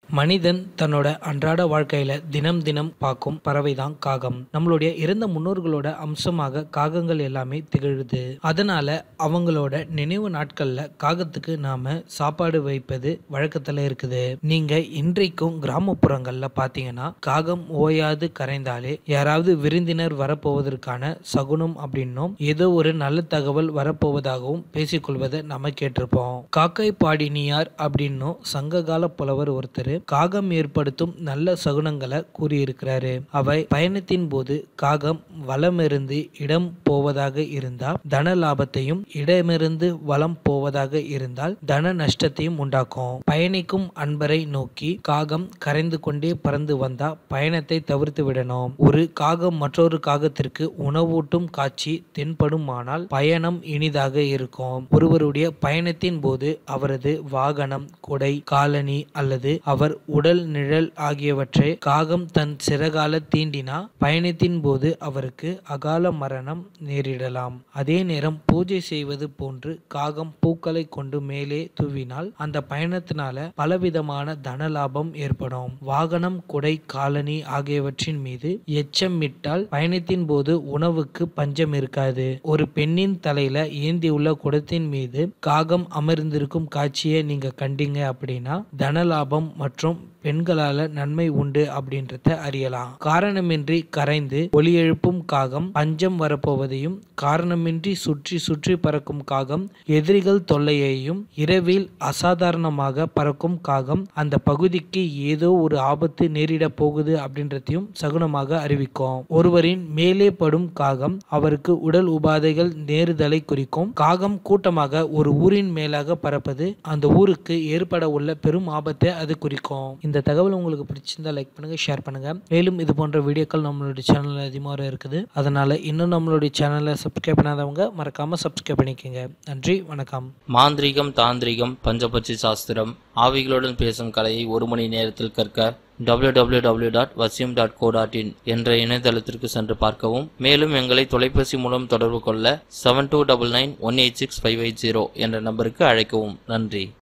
மனிதன் தன்னோட அன்றாட வாழ்க்கையில தினம் தினம் பார்க்கும் பறவைதான் காகம் நம்மளுடைய இறந்த முன்னோர்களோட அம்சமாக காகங்கள் எல்லாமே திகழுது அதனால அவங்களோட நினைவு நாட்கள்ல காகத்துக்கு நாம சாப்பாடு வைப்பது வழக்கத்துல இருக்குது நீங்க இன்றைக்கும் கிராமப்புறங்கள்ல பாத்தீங்கன்னா காகம் ஓயாது கரைந்தாலே யாராவது விருந்தினர் வரப்போவதற்கான சகுனம் அப்படின்னும் ஏதோ ஒரு நல்ல தகவல் வரப்போவதாகவும் பேசிக்கொள்வதை நம்ம கேட்டிருப்போம் காக்கை பாடினியார் அப்படின்னும் சங்ககால புலவர் ஒருத்தர் காகம் ஏற்படுத்தும் நல்ல சகுனங்களை கூறியிருக்கிறாரு அவை பயணத்தின் போது காகம் வலமிருந்து இடம் போவதாக இருந்தால் தன லாபத்தையும் இடமிருந்து வலம் போவதாக இருந்தால் தன நஷ்டத்தையும் உண்டாக்கும் பயணிக்கும் அன்பரை நோக்கி காகம் கரைந்து கொண்டே பறந்து வந்தா பயணத்தை தவிர்த்து விடணும் ஒரு காகம் மற்றொரு காகத்திற்கு உணவூட்டும் காட்சி தென்படுமானால் பயணம் இனிதாக இருக்கும் ஒருவருடைய பயணத்தின் போது அவரது வாகனம் கொடை காலனி அல்லது அவர் உடல் நிழல் ஆகியவற்றை காகம் தன் சிறகால தீண்டினா பயணத்தின் போது அவருக்கு அகால மரணம் நேரிடலாம் அதே நேரம் பூஜை செய்வது போன்று காகம் பூக்களை கொண்டு மேலே தூவினால் அந்த பயணத்தினால பலவிதமான தன லாபம் ஏற்படும் வாகனம் குடை காலனி ஆகியவற்றின் மீது எச்சமிட்டால் பயணத்தின் போது உணவுக்கு பஞ்சம் இருக்காது ஒரு பெண்ணின் தலையில ஏந்தியுள்ள குடத்தின் மீது காகம் அமர்ந்திருக்கும் காட்சியை நீங்க கண்டீங்க அப்படின்னா தன லாபம் மற்றும் பெண்களால நன்மை உண்டு அப்படின்றத அறியலாம் காரணமின்றி கரைந்து ஒலி எழுப்பும் காகம் பஞ்சம் வரப்போவதையும் காரணமின்றி சுற்றி சுற்றி பறக்கும் காகம் எதிரிகள் தொல்லையையும் இரவில் அசாதாரணமாக பறக்கும் காகம் அந்த பகுதிக்கு ஏதோ ஒரு ஆபத்து நேரிட போகுது அப்படின்றதையும் சகுனமாக அறிவிக்கும் ஒருவரின் மேலே படும் காகம் அவருக்கு உடல் உபாதைகள் நேருதலை குறிக்கும் காகம் கூட்டமாக ஒரு ஊரின் மேலாக பறப்பது அந்த ஊருக்கு ஏற்பட உள்ள பெரும் ஆபத்தை அது குறிக்கும் இந்த தகவல் உங்களுக்கு பிடிச்சிருந்தா லைக் பண்ணுங்க ஷேர் பண்ணுங்க மேலும் இது போன்ற வீடியோக்கள் நம்மளுடைய சேனல்ல அதிகமாக இருக்குது அதனால இன்னும் நம்மளுடைய சேனலை சப்ஸ்கிரைப் பண்ணாதவங்க மறக்காம சப்ஸ்கிரைப் பண்ணிக்கோங்க நன்றி வணக்கம் மாந்திரீகம் தாந்திரிகம் பஞ்சபட்சி சாஸ்திரம் ஆவிகளுடன் பேசும் கலையை ஒரு மணி நேரத்தில் கற்க www.vasyum.co.in டாட் வசியம் டாட் கோ டாட் இன் என்ற இணையதளத்திற்கு சென்று பார்க்கவும் மேலும் எங்களை தொலைபேசி மூலம் தொடர்பு கொள்ள seven two double nine one eight six five eight zero என்ற நம்பருக்கு அழைக்கவும் நன்றி